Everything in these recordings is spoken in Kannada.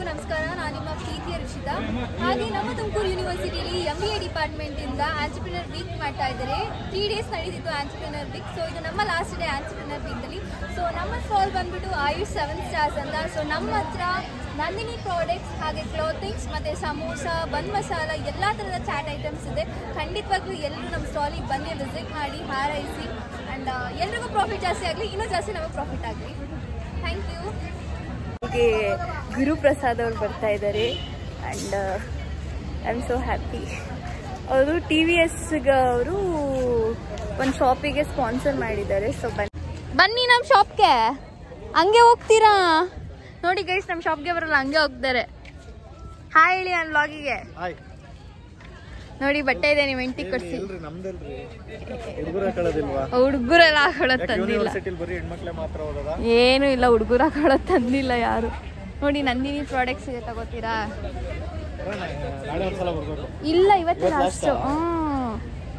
ನಮಸ್ಕಾರ ನಾನು ನಿಮ್ಮ ಪ್ರೀತಿಯ ರುಷಿತಾ ಹಾಗೆ ನಮ್ಮ ತುಮಕೂರು ಯೂನಿವರ್ಸಿಟಿಲಿ ಎಂ ಬಿ ಎ ಡಿಪಾರ್ಟ್ಮೆಂಟ್ ಇಂದ ಆಂಟ್ರಪ್ರಿನರ್ ವೀಕ್ ಮಾಡ್ತಾ ಇದ್ದಾರೆ ತ್ರೀ ಡೇಸ್ ನಡೀತಿತ್ತು ಆಂಟ್ರಪ್ರಿನರ್ ವೀಕ್ ಸೊ ಇದು ನಮ್ಮ ಲಾಸ್ಟ್ ಡೇ ಆಂಟ್ರಪ್ರಿನರ್ ವೀಕಲ್ಲಿ ಸೊ ನಮ್ಮ ಸ್ಟಾಲ್ ಬಂದ್ಬಿಟ್ಟು ಆಯುಷ್ ಸೆವೆನ್ ಸ್ಟಾರ್ಸ್ ಅಂತ ಸೊ ನಮ್ಮ ಹತ್ರ ನಂದಿನಿ ಪ್ರಾಡಕ್ಟ್ಸ್ ಹಾಗೆ ಕ್ಲೋತಿಂಗ್ಸ್ ಮತ್ತು ಸಮೋಸ ಬನ್ ಮಸಾಲ ಎಲ್ಲ ಥರದ ಚಾಟ್ ಐಟಮ್ಸ್ ಇದೆ ಖಂಡಿತವಾಗ್ಲೂ ಎಲ್ಲರೂ ನಮ್ಮ ಸ್ಟಾಲಿಗೆ ಬನ್ನಿ ವಿಸಿಟ್ ಮಾಡಿ ಹಾರೈಸಿ ಆ್ಯಂಡ್ ಎಲ್ರಿಗೂ ಪ್ರಾಫಿಟ್ ಜಾಸ್ತಿ ಆಗಲಿ ಇನ್ನೂ ಜಾಸ್ತಿ ನಮಗೆ ಪ್ರಾಫಿಟ್ ಆಗಲಿ ಥ್ಯಾಂಕ್ ಯು ಹಾಗೆ ಗುರುಪ್ರಸಾದ್ ಅವ್ರು ಬರ್ತಾ ಇದ್ದಾರೆ and I am so happy ಅವರು ಟಿ ವಿ ಎಸ್ಗೆ ಅವರು ಒಂದು ಶಾಪಿಗೆ ಸ್ಪಾನ್ಸರ್ ಮಾಡಿದ್ದಾರೆ ಸೊ ಬನ್ನಿ ಬನ್ನಿ ನಮ್ಮ ಶಾಪ್ಗೆ ಹಂಗೆ ಹೋಗ್ತೀರಾ ನೋಡಿ ಗೈಸ್ ನಮ್ಮ ಶಾಪ್ಗೆ ಬರಲ್ಲ ಹಂಗೆ ಹೋಗ್ತಾರೆ ಹಾಯ್ ಹೇಳಿ ನನ್ನ ಬ್ಲಾಗಿಗೆ ಹಾಯ್ ನೋಡಿ ಬಟ್ಟೆ ಇದೆ ನೀವು ಹೆಂಡತಿ ಕೊಡ್ಸಿ ಇಲ್ರಿ ನಮ್ದಲ್ರಿ ಹುಡುಗರ ಕಳದಿಲ್ವಾ ಹುಡುಗರೆಲ್ಲ ಹಾಕೊಳ್ಳೋದು ಯಾಕೆ ತಂದಿಲ್ಲ ಯೂನಿವರ್ಸಿಟಿಲಿ ಬರೀ ಹೆಣ್ಮಕ್ಳೇ ಮಾತ್ರ ಓದೋದ ಏನು ಇಲ್ಲ ಹುಡುಗರು ಹಾಕೊಳ್ಳೋದು ತಂದಿಲ್ಲ ಯಾರು ನೋಡಿ ನಂದಿನಿ ಪ್ರಾಡಕ್ಟ್ಸ್ ಇದೆ ತಗೋತೀರಾ ನಾಳೆ ಒಂದ್ಸಲ ಬರ್ಬೇಕು ಇಲ್ಲ ಇವತ್ತು ಇವತ್ತು ಲಾಸ್ಟ್ last ಆ? ಹ್ಮ್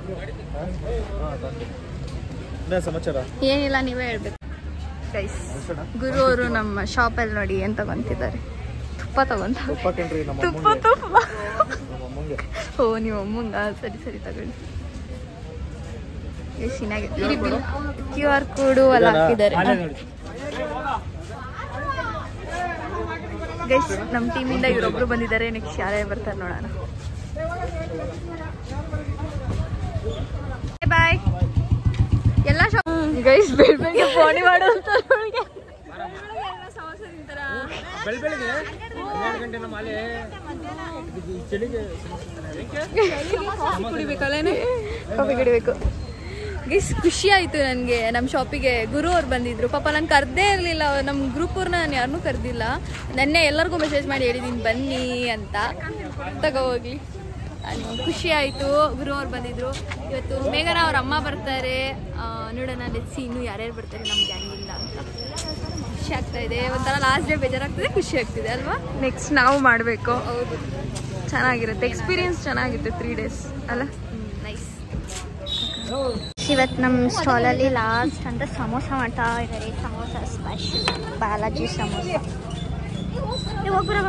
ಇನ್ನೇ ಸಮಾಚಾರ ಏನಿಲ್ಲ ನೀವೇ ಹೇಳ್ಬೇಕು ಗೈಸ್ ಅಷ್ಟೇನಾ? ಗುರು ಅವರು ನಮ್ಮ ಶಾಪಲ್ಲಿ ನೋಡಿ ಏನ್ ತಗೊಂತಿದ್ದಾರೆ ತುಪ್ಪ ತಗೊಂತ ತುಪ್ಪ ಕಣ್ರಿ ನಮ್ಮ ತುಪ್ಪ ಅಮ್ಮಂಗೆ ತುಪ್ಪ ನಮ್ಮ ಅಮ್ಮಂಗೆ ಓ ನೀವು ಅಮ್ಮಂಗ ಸರಿ ಸರಿ ತಗೊಳ್ಳಿ ಎಷ್ಟು ಚೆನ್ನಾಗಿದೆ ಕ್ಯೂ ಆರ್ ಕೋಡು ಎಲ್ಲ ಹಾಕಿದ್ದಾರೆ ಗೈಸ್ ನಮ್ಮ ಟೀಮಿಂದ ಇವರೊಬ್ರು ಬಂದಿದ್ದಾರೆ ನೆಕ್ಸ್ಟ್ ಯಾರೇ ಬರ್ತಾರೆ ನೋಡೋಣ ಬಾಯ್ ಎಲ್ಲ ಶಾಪ್ ಗೈಸ್ ಬೆಳ್ ಬೆಳಗ್ಗೆ ಫೋನಿ ಮಾಡು ಅಂತ ಅವ್ಳಿಗೆ. ಕಾಫಿ ಕುಡಿಬೇಕು ಗೈಸ್ ಖುಷಿ ಆಯಿತು ನನಗೆ ನಮ್ಮ ಶಾಪಿಗೆ ಗುರು ಅವ್ರು ಬಂದಿದ್ರು ಪಾಪ ನಾನು ಕರೆದೇ ಇರಲಿಲ್ಲ ನಮ್ಮ ಗ್ರೂಪ್ ಅವ್ರನ್ನ ನಾನು ಯಾರನ್ನೂ ಕರೆದಿಲ್ಲ ನೆನ್ನೆ ಎಲ್ಲರಿಗೂ ಮೆಸೇಜ್ ಮಾಡಿ ಹೇಳಿದ್ದೀನಿ ಬನ್ನಿ ಅಂತ ತಗೋ ಹೋಗ್ಲಿ ನಾನು ಖುಷಿ ಆಯಿತು ಗುರು ಅವ್ರು ಬಂದಿದ್ರು ಇವತ್ತು ಮೇಘನ ಅವ್ರ ಅಮ್ಮ ಬರ್ತಾರೆ ಆ, ನೋಡೋಣ ಲೆಟ್ಸಿ ಇನ್ನೂ ಯಾರ್ಯಾರು ಬರ್ತಾರೆ ನಮ್ಮ ಗ್ಯಾಂಗಿಂದ ಅಂತ ಖುಷಿ ಆಗ್ತಾ ಇದೆ ಒಂಥರ ಲಾಸ್ಟ್ ಡೇ ಬೇಜಾರಾಗ್ತದೆ ಖುಷಿ ಆಗ್ತಿದೆ ಅಲ್ವಾ ನೆಕ್ಸ್ಟ್ ನಾವು ಮಾಡಬೇಕು ಹೌದು ಚೆನ್ನಾಗಿರುತ್ತೆ ಎಕ್ಸ್ಪೀರಿಯನ್ಸ್ ಚೆನ್ನಾಗಿರುತ್ತೆ ತ್ರೀ ಡೇಸ್ ಅಲ್ಲ ನೈಸ್ ಇವತ್ತು ನಮ್ಮ ಸ್ಟಾಲಲ್ಲಿ ಲಾಸ್ಟ್ ಅಂತ ಸಮೋಸ ಮಾಡ್ತಾ ಇದ್ದಾರೆ ಸಮೋಸ ಸ್ಪೆಷಲ್ ಬಾಲಾಜಿ ಸಮೋಸ ನೀವು ಹೋಗ್ಬರವ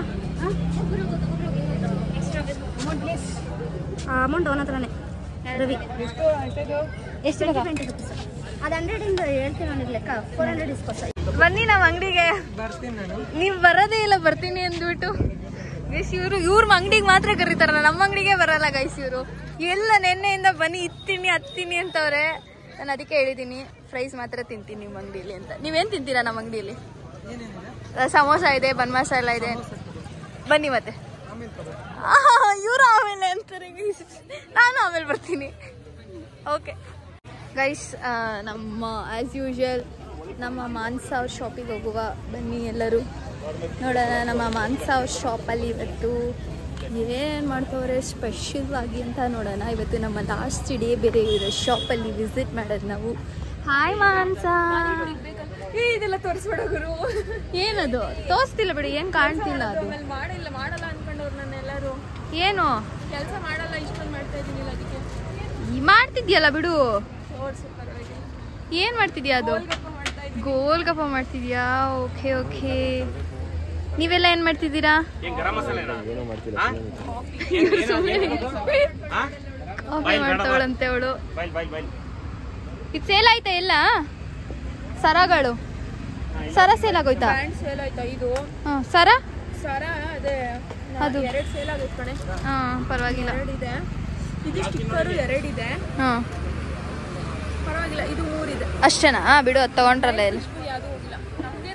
ಅಮೌಂಟ್ ಅವನ ಹತ್ರನೇ ರವಿ ಎಷ್ಟು ಟ್ವೆಂಟಿ ರುಪೀಸ್ ಅದು ಹಂಡ್ರೆಡಿಂದ ಹೇಳ್ತೀನಿ ನನಗೆ ಲೆಕ್ಕ ಫೋರ್ ಹಂಡ್ರೆಡ್ ಇಸ್ಕೊಸ ಬನ್ನಿ ನಮ್ಮ ಅಂಗಡಿಗೆ ನೀವು ಬರೋದೇ ಇಲ್ಲ ಬರ್ತೀನಿ ಅಂದ್ಬಿಟ್ಟು ಗೈಸ್ ಇವರು ಇವ್ರ ಅಂಗಡಿಗೆ ಮಾತ್ರ ಕರೀತಾರಲ್ಲ ನಮ್ಮ ಅಂಗಡಿಗೆ ಬರಲ್ಲ ಗೈಸ್ ಇವರು ಎಲ್ಲ ನೆನ್ನೆಯಿಂದ ಬನ್ನಿ ಇತ್ತೀನಿ ಹತ್ತೀನಿ ಅಂತವ್ರೆ ನಾನು ಅದಕ್ಕೆ ಹೇಳಿದ್ದೀನಿ ಫ್ರೈಸ್ ಮಾತ್ರ ತಿಂತೀನಿ ನಿಮ್ಮ ಅಂಗಡಿಲಿ ಅಂತ ನೀವೇನು ತಿಂತೀರಾ ನಮ್ಮ ಅಂಗಡಿಯಲ್ಲಿ ಸಮೋಸ ಇದೆ ಬನ್ ಮಸಾಲ ಇದೆ ಬನ್ನಿ ಮತ್ತೆ ಇವರು ಆಮೇಲೆ ಅಂತಾರೆ ಗೈಸ್ ನಾನು ಆಮೇಲೆ ಬರ್ತೀನಿ ಓಕೆ ಗೈಸ್ ನಮ್ಮ ಆ್ಯಸ್ ಯೂಶುವಲ್ ನಮ್ಮ ಮಾನ್ಸ ಅವ್ರ ಶಾಪಿಗೆ ಹೋಗುವ ಬನ್ನಿ ಎಲ್ಲರೂ ನೋಡೋಣ ನಮ್ಮ ಮಾನ್ಸ ಅವ್ರ ಶಾಪಲ್ಲಿ ಇವತ್ತು ಏನೇನು ಮಾಡ್ತವ್ರೆ ಸ್ಪೆಷಲ್ ಆಗಿ ಅಂತ ನೋಡೋಣ ಇವತ್ತು ನಮ್ಮ ಲಾಸ್ಟ್ ಡೇ ಬೇರೆ ಇರೋ ಶಾಪಲ್ಲಿ ವಿಸಿಟ್ ಮಾಡೋದು ನಾವು ಹಾಯ್ ಮಾನ್ಸ ಇದೆಲ್ಲ ತೋರಿಸ್ಬೇಡ ಗುರು ಏನದು ತೋರಿಸ್ತಿಲ್ಲ ಬಿಡಿ ಏನು ಕಾಣ್ತಿಲ್ಲ ಅದು ಮಾಡಿಲ್ಲ ಮಾಡಲ್ಲ ಅನ್ಕೊಂಡವ್ರು ನನ್ನ ಎಲ್ಲರೂ ಏನು ಕೆಲಸ ಮಾಡಲ್ಲ ಇಷ್ಟೊಂದು ಮಾಡ್ತಾ ಇದ್ದೀನಿ ಅದಕ್ಕೆ ಈ ಮಾಡ್ತಿದ್ಯಲ್ಲ ಬಿಡು ತೋರಿಸು ಪರವಾಗಿಲ್ಲ ಏನು ಮಾಡ್ತಿದ್ಯಾ ಅದು ಮಾಡ್ತಾ ಇದ್ದೀನಿ ಗೋಲ್ಗಪ್ಪ ಮಾಡ್ತಿದ್ಯಾ ಓಕೆ ಓಕೆ ನೀವೆಲ್ಲ ಏನ್ ಮಾಡ್ತಿದ್ದೀರಾ ಕಾಫಿ ಮಾಡ್ತಾವಳಂತೆ ಅವಳು ಇದು ಸೇಲ್ ಆಯ್ತಾ ಎಲ್ಲ ಸರಗಳು ಸರ ಸೇಲ್ ಆಗೋಯ್ತಾ ಪ್ಯಾಂಟ್ ಸೇಲ್ ಆಯ್ತಾ ಇದು ಹಾ ಸರ ಸರ ಅದೇ ಅದು. ಎರಡು ಸೇಲ್ ಆಗುತ್ತೆ ಕಣೆ ಹಾ ಪರವಾಗಿಲ್ಲ ಎರಡಿದೆ ಇದು ಸ್ಟಿಕ್ಕರು ಎರಡಿದೆ ಹಾ ಪರವಾಗಿಲ್ಲ ಇದು ಮೂರಿದೆ ಅಷ್ಟೇನಾ ಬಿಡು ಅದು ತಗೊಂಡ್ರಲ್ಲ ಎಲ್ಲ ಇದು ಯಾವುದೂ ಹೋಗಿಲ್ಲ ನಮ್ಗೆ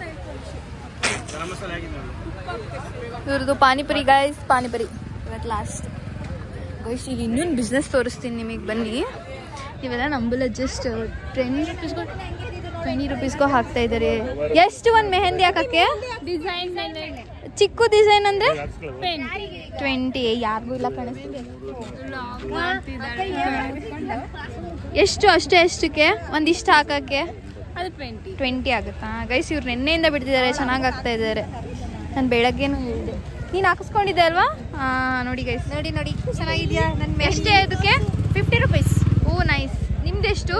ಇವ್ರದ್ದು ಪಾನಿಪುರಿ ಗಾಯ್ಸ್ ಪಾನಿಪುರಿ ಇವತ್ತು ಲಾಸ್ಟ್ ಗೈಸ್ ಈಗ ಇನ್ನೊಂದು ಬಿಸ್ನೆಸ್ ತೋರಿಸ್ತೀನಿ ನಿಮಗೆ ಬನ್ನಿ ಇವೆಲ್ಲ ನಂಬಲ್ಲ ಜಸ್ಟ್ ಟೆನ್ ರುಪೀಸ್ಗೂ ಟ್ವೆಂಟಿ ರುಪೀಸ್ಗೂ ಹಾಕ್ತಾ ಇದ್ದಾರೆ ಎಷ್ಟು ಒಂದು ಮೆಹಂದಿ ಹಾಕಕ್ಕೆ ಡಿಸೈನ್ ಚಿಕ್ಕ ಡಿಸೈನ್ ಅಂದ್ರೆ ಟ್ವೆಂಟಿ ಯಾರಿಗೂ ಇಲ್ಲ ಕಾಣಿಸ್ತಿದೆ ಎಷ್ಟು ಅಷ್ಟೇ ಎಷ್ಟಕ್ಕೆ ಒಂದಿಷ್ಟು ಹಾಕಕ್ಕೆ ಅದು ಟ್ವೆಂಟಿ ಟ್ವೆಂಟಿ ಆಗುತ್ತಾ ಗೈಸ್ ಇವ್ರು ನಿನ್ನೆಯಿಂದ ಬಿಡ್ತಿದ್ದಾರೆ ಚೆನ್ನಾಗಿ ಆಗ್ತಾ ಇದ್ದಾರೆ ನಾನು ಬೆಳಗ್ಗೆನೂ ಹೇಳಿದೆ ನೀನು ಹಾಕಿಸ್ಕೊಂಡಿದ್ದೆ ಅಲ್ವಾ ಹಾಂ ನೋಡಿ ಗೈಸ್ ನೋಡಿ ನೋಡಿ ಚೆನ್ನಾಗಿದ್ಯಾ ನನ್ನ ಎಷ್ಟೇ ಇದಕ್ಕೆ ಫಿಫ್ಟಿ ರುಪೀಸ್ ಓ ನೈಸ್ ನಿಮ್ದೆಷ್ಟು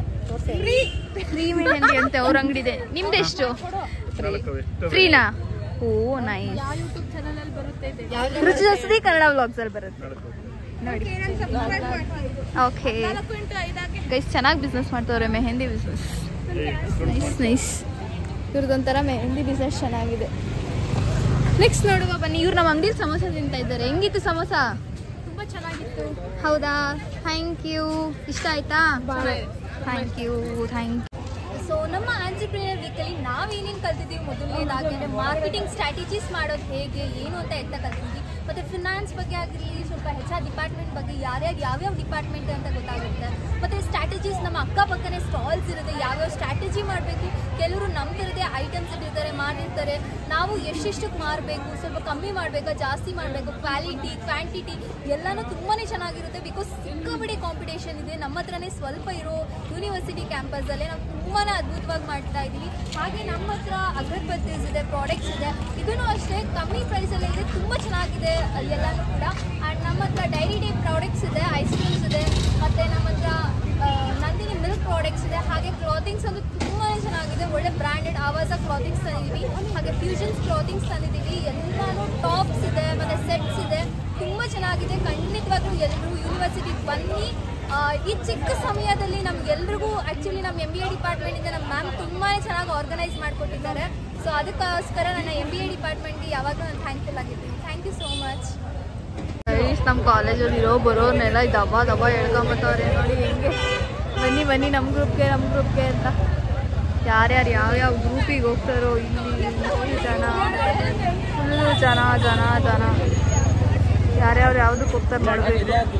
ಫ್ರೀ ಫ್ರೀ ಮೆಹಂದಿ ಅಂತೆ ಅವ್ರ ಅಂಗಡಿದೆ ನಿಮ್ದೆಷ್ಟು ಫ್ರೀನಾ ಓ ನೈಸ್ ರುಚಿ ಜಾಸ್ತಿ ಕನ್ನಡ ವ್ಲಾಗ್ಸ್ ಅಲ್ಲಿ ಬರುತ್ತೆ ನೋಡಿ ಓಕೆ ಗೈಸ್ ಚೆನ್ನಾಗಿ ಬಿಸ್ನೆಸ್ ಮಾಡ್ತವ್ರೆ ಮೆಹಂದಿ ಬಿಸ್ನೆಸ್ ನೈಸ್ ನೈಸ್ ಇವ್ರದ್ದೊಂಥರ ಮೆಹಂದಿ ಬಿಸ್ನೆಸ್ ಚೆನ್ನಾಗಿದೆ ನೆಕ್ಸ್ಟ್ ನೋಡುವ ಬನ್ನಿ ಇವ್ರು ನಮ್ಮ ಅಂಗಡಿಲಿ ಸಮೋಸ ತಿಂತಾ ಇದ್ದಾರೆ ಹೆಂಗಿತ್ತು ಸಮೋಸ ತುಂಬಾ ಚೆನ್ನಾಗಿತ್ತು ಹೌದಾ ಥ್ಯಾಂಕ್ ಯು ಇಷ್ಟ ಆಯ್ತಾ ಥ್ಯಾಂಕ್ ಯು ಥ್ಯಾಂಕ್ ಸೊ ನಮ್ಮ ಆಂಟ್ರಪ್ರಿನಿಯರ್ ವೀಕಲ್ಲಿ ನಾವೇನೇನು ಕಲ್ತಿದ್ದೀವಿ ಮೊದಲನೇದಾಗಿ ಅಂದರೆ ಮಾರ್ಕೆಟಿಂಗ್ ಸ್ಟ್ರಾಟಜೀಸ್ ಮಾಡೋದು ಹೇಗೆ ಏನು ಅಂತ ಎತ್ತ ಕಲ್ತಿದ್ವಿ ಮತ್ತು ಫಿನಾನ್ಸ್ ಬಗ್ಗೆ ಆಗಿರಲಿ ಸ್ವಲ್ಪ ಹೆಚ್ ಆರ್ ಡಿಪಾರ್ಟ್ಮೆಂಟ್ ಬಗ್ಗೆ ಯಾರ್ಯಾರು ಯಾವ್ಯಾವ ಡಿಪಾರ್ಟ್ಮೆಂಟ್ ಅಂತ ಗೊತ್ತಾಗುತ್ತೆ ಮತ್ತು ಸ್ಟ್ರಾಟಜೀಸ್ ನಮ್ಮ ಅಕ್ಕಪಕ್ಕನೇ ಸ್ಟಾಲ್ಸ್ ಇರುತ್ತೆ ಯಾವ್ಯಾವ ಸ್ಟ್ರಾಟಜಿ ಮಾಡಬೇಕು ಕೆಲವರು ನಂಬಿರದೆ ಐಟಮ್ಸ್ ಇಟ್ಟಿರ್ತಾರೆ ಮಾಡಿರ್ತಾರೆ ನಾವು ಎಷ್ಟೆಷ್ಟಕ್ಕೆ ಮಾರಬೇಕು ಸ್ವಲ್ಪ ಕಮ್ಮಿ ಮಾಡಬೇಕಾ ಜಾಸ್ತಿ ಮಾಡಬೇಕು ಕ್ವಾಲಿಟಿ ಕ್ವಾಂಟಿಟಿ ಎಲ್ಲನೂ ತುಂಬಾ ಚೆನ್ನಾಗಿರುತ್ತೆ ಬಿಕಾಸ್ ಸಿಕ್ಕಾಪಟ್ಟೆ ಕಾಂಪಿಟೇಷನ್ ಇದೆ ನಮ್ಮ ಹತ್ರನೇ ಸ್ವಲ್ಪ ಇರೋ ಯೂನಿವರ್ಸಿಟಿ ಕ್ಯಾಂಪಸಲ್ಲೇ ನಾವು ತುಂಬಾ ಅದ್ಭುತವಾಗಿ ಮಾಡ್ತಾ ಇದ್ದೀವಿ ಹಾಗೆ ನಮ್ಮ ಹತ್ರ ಅಗರಬತ್ತೀಸ್ ಇದೆ ಪ್ರಾಡಕ್ಟ್ಸ್ ಇದೆ ಇದನ್ನು ಅಷ್ಟೇ ಕಮ್ಮಿ ಪ್ರೈಸಲ್ಲೇ ಇದೆ ತುಂಬ ಚೆನ್ನಾಗಿದೆ ಎಲ್ಲನೂ ಕೂಡ ಆ್ಯಂಡ್ ನಮ್ಮ ಹತ್ರ ಡೈರಿ ಡೇ ಪ್ರಾಡಕ್ಟ್ಸ್ ಇದೆ ಐಸ್ ಕ್ರೀಮ್ಸ್ ಇದೆ ಮತ್ತು ನಮ್ಮ ಹತ್ರ ಆ, ನಂದಿನಿ ಮಿಲ್ಕ್ ಪ್ರಾಡಕ್ಟ್ಸ್ ಇದೆ ಹಾಗೆ ಕ್ಲಾತಿಂಗ್ಸ್ ಅಂತೂ ತುಂಬಾ ಚೆನ್ನಾಗಿದೆ ಒಳ್ಳೆ ಬ್ರ್ಯಾಂಡೆಡ್ ಆವಾಜ ಕ್ಲಾತಿಂಗ್ಸ್ ತಂದಿದ್ದೀವಿ ಹಾಗೆ ಫ್ಯೂಷನ್ಸ್ ಕ್ಲಾತಿಂಗ್ಸ್ ತಂದಿದ್ದೀವಿ ಎಲ್ಲಾನು ಟಾಪ್ಸ್ ಇದೆ ಮತ್ತು ಸೆಟ್ಸ್ ಇದೆ ತುಂಬ ಚೆನ್ನಾಗಿದೆ ಖಂಡಿತವಾಗ್ಲೂ ಎಲ್ಲರೂ ಯೂನಿವರ್ಸಿಟಿಗೆ ಬನ್ನಿ ಆ, ಈ ಚಿಕ್ಕ ಸಮಯದಲ್ಲಿ ನಮ್ಗೆಲ್ರಿಗೂ ಆ್ಯಕ್ಚುಲಿ ನಮ್ಮ ಎಮ್ ಬಿ ಎ ಡಿಪಾರ್ಟ್ಮೆಂಟಿಂದ ನಮ್ಮ ಮ್ಯಾಮ್ ತುಂಬಾ ಚೆನ್ನಾಗಿ ಆರ್ಗನೈಸ್ ಮಾಡಿಕೊಟ್ಟಿದ್ದಾರೆ ಸೊ ಅದಕ್ಕೋಸ್ಕರ ನನ್ನ ಎಮ್ ಬಿ ಎ ಡಿಪಾರ್ಟ್ಮೆಂಟ್ಗೆ ಯಾವಾಗಲೂ ನಾನು ಥ್ಯಾಂಕ್ಫುಲ್ ಆಗಿದ್ದೀನಿ thank you so much guys ನಮ್ಮ ಕಾಲೇಜಲ್ಲಿ ಇರೋ ಬರೋರ್ನೆಲ್ಲ ದಬ ದಬ ಹೇಳ್ಕೊಂಬತ್ತವ್ರೆ ನೋಡಿ ಹೆಂಗೆ ಬನ್ನಿ ಬನ್ನಿ ನಮ್ಮ ಗ್ರೂಪ್ಗೆ ನಮ್ಮ ಗ್ರೂಪ್ಗೆ ಅಂತ ಯಾರ್ಯಾರು ಯಾವ್ಯಾವ ಗ್ರೂಪಿಗೆ ಹೋಗ್ತಾರೋ ಇಲ್ಲಿ ಫುಲ್ ಜನ ಫುಲ್ಲು ಜನ ಜನ ಜನ ಯಾರ್ಯಾರು ಯಾವ್ದಕ್ಕೆ ಹೋಗ್ತಾರೆ ನೋಡ್ಬೇಕು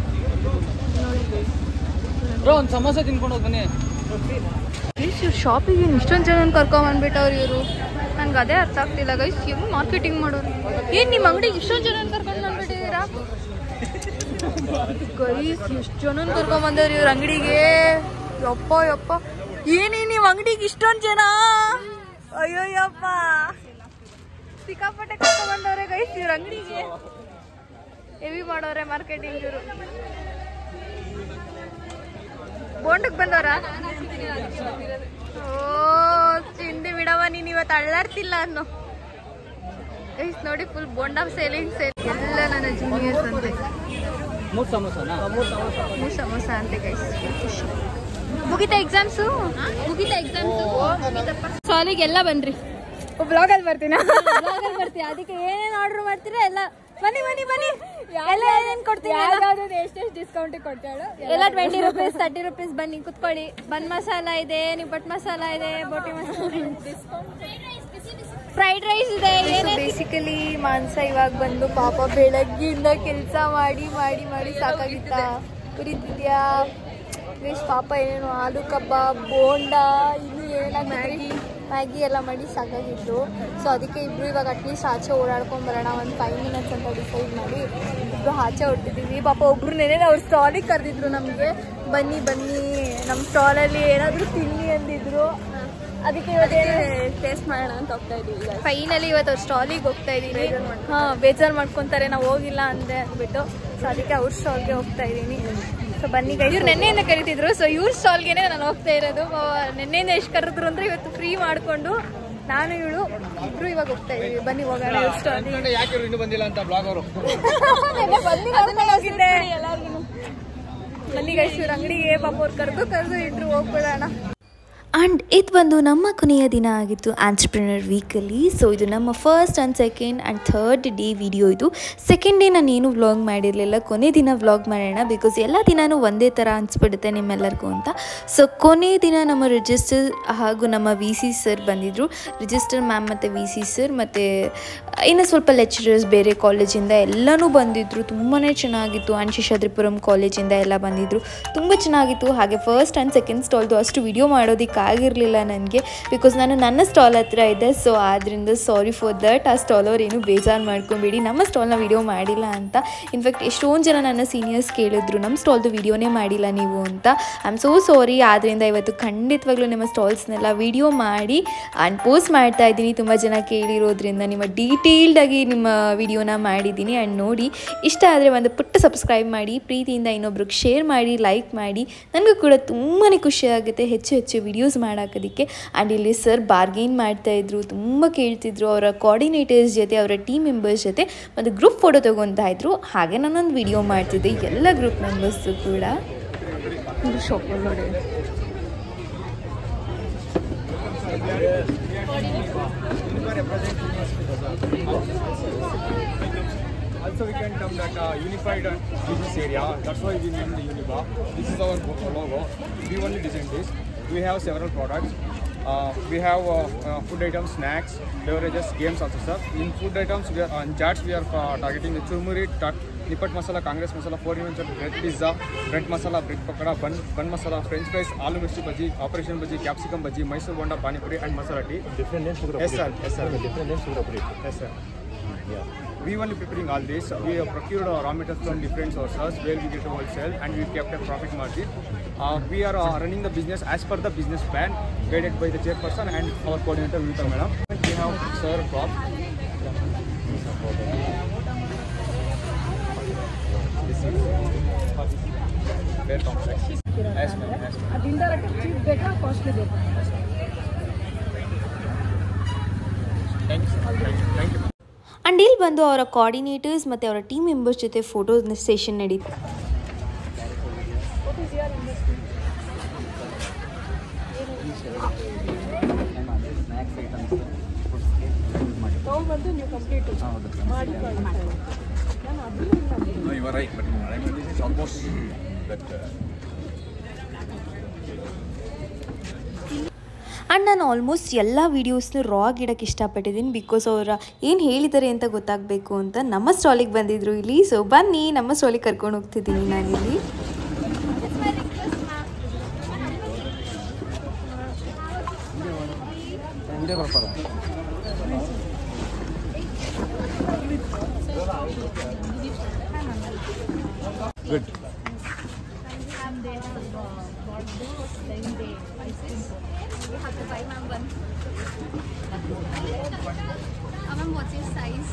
ಬ್ರೋ ಒಂದು ಸಮೋಸ ತಿನ್ಕೊಂಡು ಹೋಗಿ ಬನ್ನಿ ಗೈಸ್ ಇವ್ರು ಶಾಪಿಗೆ ಇಷ್ಟೊಂದು ಜನ ಕರ್ಕೊಂಬಂದ್ಬಿಟ್ಟವ್ರು ಇವರು ನನ್ಗೆ ಅದೇ ಅರ್ಥ ಆಗ್ತಿಲ್ಲ ಗೈಸ್ ಹೆಂಗ್ ಮಾರ್ಕೆಟಿಂಗ್ ಮಾಡೋರು ಏನ್ ನಿಮ್ಮ ಅಂಗಡಿಗೆ ಇಷ್ಟೊಂದು ಜನ ಕರ್ಕೊಂಡು ಬಂದ್ಬಿಟ್ಟಿದ್ದೀರಾ ಗೈಸ್ ಎಷ್ಟು ಜನ ಕರ್ಕೊಂಬಂದವ್ರು ಇವ್ರ ಅಂಗಡಿಗೆ ಯಪ್ಪ ಯಪ್ಪ ಏನೇ ನಿಮ್ಮ ಅಂಗಡಿಗೆ ಇಷ್ಟೊಂದು ಜನ ಅಯ್ಯೋ ಯಪ್ಪ ಸಿಕ್ಕಾಪಟ್ಟೆ ಕರ್ಕೊಂಬಂದವ್ರೆ ಗೈಸ್ ಇವ್ರ ಅಂಗಡಿಗೆ ಹೆವಿ ಮಾಡೋರೆ ಮಾರ್ಕೆಟಿಂಗ್ ಇವರು ಬೋಂಡಕ್ಕೆ ಬಂದವರಾ ಓ ಚಿಂದಿ ಬಿಡವ ನೀನ್ ಇವತ್ತು ಅಳ್ಳಾಡ್ತಿಲ್ಲ ಅನ್ನೋ ಗೈಸ್ ನೋಡಿ ಫುಲ್ ಬೋಂಡಾ ಸೇಲಿಂಗ್ ಸೇಲ್ ಎಲ್ಲ ನನ್ನ ಜೂನಿಯರ್ಸ್ ಅಂತೆ ಮೂರು ಸಮೋಸನಾ ಮೂರು ಸಮೋಸ ಅಂತೆ ಗೈಸ್ ಮುಗಿತಾ ಎಕ್ಸಾಮ್ಸು ಮುಗಿತಾ ಎಕ್ಸಾಮ್ಸು ಸಾಲಿಗೆಲ್ಲ ಬನ್ರಿ ಬ್ಲಾಗಲ್ಲಿ ಬರ್ತೀನ ಬ್ಲಾಗಲ್ಲಿ ಬರ್ತೀಯ ಅದಕ್ಕೆ ಏನೇನು ಆರ್ಡರ್ ಮಾಡ್ತೀರಾ ಎಲ್ಲ ಬನ್ನಿ ಬನ್ನಿ ಬನ್ನಿ ಎಲ್ಲ ಏನೇನು ಕೊಡ್ತೀವಿ ಎಷ್ಟೆಷ್ಟು ಡಿಸ್ಕೌಂಟ್ ಕೊಡ್ತಾಳು ಎಲ್ಲ ಟ್ವೆಂಟಿ ರುಪೀಸ್ ತರ್ಟಿ ರುಪೀಸ್ ಬನ್ನಿ ಕುತ್ಕೊಳ್ಳಿ ಬನ್ ಮಸಾಲ ಇದೆ ನಿಪ್ಪಟ್ಟು ಮಸಾಲ ಇದೆ ಬೋಟಿ ಮಸಾಲ ಫ್ರೈಡ್ ರೈಸ್ ಇದೆ ಬೇಸಿಕಲಿ ಮಾಂಸ ಇವಾಗ ಬಂದು ಪಾಪ ಬೆಳಗ್ಗೆಯಿಂದ ಕೆಲಸ ಮಾಡಿ ಮಾಡಿ ಮಾಡಿ ಸಾಕಾಗಿತ್ತ ಕುರಿತಿದ್ಯಾ ವೇಸ್ಟ್ ಪಾಪ ಏನೇನು ಆಲೂ ಕಬಾಬ್ ಬೋಂಡಾ ಇನ್ನು ಏನೇನ ಮ್ಯಾಗಿ ಮ್ಯಾಗಿ ಎಲ್ಲ ಮಾಡಿ ಸಾಕಾಗಿತ್ತು ಸೊ ಅದಕ್ಕೆ ಇಬ್ರು ಇವಾಗ ಅಟ್ಲೀಸ್ಟ್ ಆಚೆ ಓಡಾಡ್ಕೊಂಡ್ ಬರೋಣ ಒಂದು ಫೈವ್ ಮಿನಿಟ್ಸ್ ಅಂತ ಡಿಸೈಡ್ ಮಾಡಿ ಇಬ್ರು ಆಚೆ ಹೊಟ್ಟಿದ್ದೀವಿ ಪಾಪ ಒಬ್ರು ನೆನೆ ಅವ್ರ ಸ್ಟಾಲಿಗೆ ಕರೆದಿದ್ರು ನಮಗೆ ಬನ್ನಿ ಬನ್ನಿ ನಮ್ಮ ಸ್ಟಾಲಲ್ಲಿ ಏನಾದರೂ ತಿನ್ನಿ ಅಂದಿದ್ರು ಅದಕ್ಕೆ ಇವತ್ತೇನು ಟೇಸ್ಟ್ ಮಾಡೋಣ ಅಂತ ಹೋಗ್ತಾ ಇದೀವಿ ಫೈನಲಿ ಇವತ್ತು ಅವ್ರ ಸ್ಟಾಲಿಗೆ ಹೋಗ್ತಾ ಇದೀನಿ ಹಾಂ ಬೇಜಾರು ಮಾಡ್ಕೊಂತಾರೆ ನಾವು ಹೋಗಿಲ್ಲ ಅಂದೆ ಅಂದ್ಬಿಟ್ಟು ಸೊ ಅದಕ್ಕೆ ಅವ್ರ ಸ್ಟಾಲ್ಗೆ ಹೋಗ್ತಾ ಇದ್ದೀನಿ ಸೊ ಬನ್ನಿ ಇವ್ರು ನೆನ್ನೆಯಿಂದ ಕರಿತಿದ್ರು ಸೊ ಇವ್ರ ಸ್ಟಾಲ್ಗೆನೆ ನಾನು ಹೋಗ್ತಾ ಇರೋದು ಆ, ನೆನ್ನೆಯಿಂದ ಎಷ್ಟು ಕರೆದ್ರು ಅಂದ್ರೆ ಇವತ್ತು ಫ್ರೀ ಮಾಡಿಕೊಂಡು ನಾನು ಇವಳು ಇಬ್ರು ಇವಾಗ ಹೋಗ್ತಾ ಇದೀವಿ ಬನ್ನಿ ಹೋಗೋಣ ಇವ್ರ ಸ್ಟಾಲ್ಗೆ ಯಾಕೆ ಇನ್ನೂ ಬಂದಿಲ್ಲ ಅಂತ ಬ್ಲಾಗ್ ಅವರು ಬನ್ನಿ ಗೈಸ್ ಇವ್ರ ಅಂಗಡಿಗೆ ಪಾಪ ಅವ್ರು ಕರೆದು ಕರೆದು ಇಟ್ರು ಹೋಗ್ಬಿಡೋಣ ಆ್ಯಂಡ್ ಇದು ಬಂದು ನಮ್ಮ ಕೊನೆಯ ದಿನ ಆಗಿತ್ತು ಆಂಟ್ರಪ್ರಿನರ್ ವೀಕಲ್ಲಿ ಸೊ ಇದು ನಮ್ಮ first and second and third day video ಇದು ಸೆಕೆಂಡ್ ಡೇ ನಾನು ಏನು ವ್ಲಾಗ್ ಮಾಡಿರಲಿಲ್ಲ ಕೊನೆ ದಿನ ವ್ಲಾಗ್ ಮಾಡೋಣ ಬಿಕಾಸ್ ಎಲ್ಲ ದಿನವೂ ಒಂದೇ ಥರ ಅನಿಸ್ಬಿಡುತ್ತೆ ನಿಮ್ಮೆಲ್ಲರಿಗೂ ಅಂತ ಸೊ ಕೊನೆ ದಿನ ನಮ್ಮ ರಿಜಿಸ್ಟರ್ ಹಾಗೂ ನಮ್ಮ ವಿ ಸಿ ಸರ್ ಬಂದಿದ್ದರು ರಿಜಿಸ್ಟರ್ ಮ್ಯಾಮ್ ಮತ್ತು ವಿ ಸಿ ಸರ್ ಮತ್ತು ಇನ್ನು ಸ್ವಲ್ಪ ಲೆಕ್ಚರರ್ಸ್ ಬೇರೆ ಕಾಲೇಜಿಂದ ಎಲ್ಲನೂ ಬಂದಿದ್ದರು ತುಂಬಾ ಚೆನ್ನಾಗಿತ್ತು ಆ್ಯಂಡ್ ಶೇಷಾದ್ರಿಪುರಂ ಕಾಲೇಜಿಂದ ಎಲ್ಲ ಬಂದಿದ್ದರು ತುಂಬ ಚೆನ್ನಾಗಿತ್ತು ಹಾಗೆ ಫಸ್ಟ್ ಆ್ಯಂಡ್ ಸೆಕೆಂಡ್ ಸ್ಟಾಲ್ದು ಅಷ್ಟು ವಿಡಿಯೋ ಮಾಡೋದಕ್ಕೆ ಆಗಿರಲಿಲ್ಲ ನನಗೆ ಬಿಕಾಸ್ ನಾನು ನನ್ನ ಸ್ಟಾಲ್ ಹತ್ರ ಇದ್ದೆ ಸೊ ಆದ್ದರಿಂದ ಸಾರಿ ಫಾರ್ ದಟ್ ಆ ಸ್ಟಾಲ್ ಅವ್ರು ಏನು ಬೇಜಾರು ಮಾಡ್ಕೊಬೇಡಿ ನಮ್ಮ ಸ್ಟಾಲ್ನ ವಿಡಿಯೋ ಮಾಡಿಲ್ಲ ಅಂತ ಇನ್ಫ್ಯಾಕ್ಟ್ ಎಷ್ಟೊಂದು ಜನ ನನ್ನ ಸೀನಿಯರ್ಸ್ ಕೇಳಿದ್ರು ನಮ್ಮ ಸ್ಟಾಲ್ದು ವಿಡಿಯೋನೇ ಮಾಡಿಲ್ಲ ನೀವು ಅಂತ ಐ ಆಮ್ ಸೋ ಸಾರಿ ಆದ್ದರಿಂದ ಇವತ್ತು ಖಂಡಿತವಾಗ್ಲೂ ನಿಮ್ಮ ಸ್ಟಾಲ್ಸ್ನೆಲ್ಲ ವಿಡಿಯೋ ಮಾಡಿ ಆ್ಯಂಡ್ ಪೋಸ್ಟ್ ಮಾಡ್ತಾ ಇದ್ದೀನಿ ತುಂಬ ಜನ ಕೇಳಿರೋದ್ರಿಂದ ನಿಮ್ಮ ಡೀಟೇಲ್ಡಾಗಿ ನಿಮ್ಮ ವಿಡಿಯೋನ ಮಾಡಿದ್ದೀನಿ ಆ್ಯಂಡ್ ನೋಡಿ ಇಷ್ಟ ಆದರೆ ಒಂದು ಪುಟ್ಟ ಸಬ್ಸ್ಕ್ರೈಬ್ ಮಾಡಿ ಪ್ರೀತಿಯಿಂದ ಇನ್ನೊಬ್ರಿಗೆ ಶೇರ್ ಮಾಡಿ ಲೈಕ್ ಮಾಡಿ ನನಗೂ ಕೂಡ ತುಂಬಾ ಖುಷಿ ಆಗುತ್ತೆ ಹೆಚ್ಚು ಹೆಚ್ಚು ವಿಡಿಯೋ ವೀಡಿಯೋಸ್ ಮಾಡಾಕೋದಕ್ಕೆ ಆ್ಯಂಡ್ ಇಲ್ಲಿ ಸರ್ ಬಾರ್ಗೇನ್ ಮಾಡ್ತಾಯಿದ್ರು ತುಂಬ ಕೇಳ್ತಿದ್ರು ಅವರ ಕೋಆರ್ಡಿನೇಟರ್ಸ್ ಜೊತೆ ಅವರ ಟೀಮ್ ಮೆಂಬರ್ಸ್ ಜೊತೆ ಮತ್ತು ಗ್ರೂಪ್ ಫೋಟೋ ತೊಗೊತಾ ಇದ್ರು ಹಾಗೆ ನಾನೊಂದು ವಿಡಿಯೋ ಮಾಡ್ತಿದ್ದೆ ಎಲ್ಲ ಗ್ರೂಪ್ ಮೆಂಬರ್ಸು ಕೂಡ ಇದು ಶಾಪಲ್ಲಿ ನೋಡಿ Also, we can term that uh, unified uh, business area. That's why we named the Uniba. This is our go- logo. We only design this. We have several products. Uh, we have uh, uh, food items, snacks, beverages, games also, sir. In food items, we are on chats. We are uh, targeting the churmuri, tat, nipat masala, Congress masala, four units of bread pizza, bread masala, bread pakada, bun, bun masala, French fries, aloo mirchi bhaji, operation bhaji, capsicum bhaji, Mysore bonda, pani puri, and masala tea. Different names Yes, sir. Yes, sir. Different names Yes, sir. We only preparing all this. We have procured uh, raw materials from different sources where we get a wholesale and we kept a profit margin. Uh, we are uh, running the business as per the business plan guided by the chairperson and our coordinator Vita madam. We have sir prop. This is Fair complex. Yes, ma'am. Yes, ma'am. Thank you, sir. Thank you. Thank you. And ಇಲ್ಲಿ ಬಂದು ಅವರ ಕೋಆರ್ಡಿನೇಟರ್ಸ್ ಮತ್ತು ಅವರ ಟೀಮ್ ಮೆಂಬರ್ಸ್ ಜೊತೆ ಫೋಟೋ ಸೆಷನ್ ನಡೀತು No, you are right, but I mean, this is almost that. Uh, and ನಾನು ಆಲ್ಮೋಸ್ಟ್ ಎಲ್ಲ ವೀಡಿಯೋಸ್ನ ರಾ ಇಡೋಕ್ಕೆ ಇಷ್ಟಪಟ್ಟಿದ್ದೀನಿ ಬಿಕಾಸ್ ಅವರ ಏನು ಹೇಳಿದ್ದಾರೆ ಅಂತ ಗೊತ್ತಾಗಬೇಕು ಅಂತ ನಮ್ಮ ಸ್ಟಾಲಿಗೆ ಬಂದಿದ್ರು ಇಲ್ಲಿ ಸೊ ಬನ್ನಿ ನಮ್ಮ ಸ್ಟಾಲಿಗೆ ಕರ್ಕೊಂಡು ಹೋಗ್ತಿದ್ದೀನಿ ನಾನಿಲ್ಲಿ good. We have to buy ma'am one. Uh, ma'am, what's your size?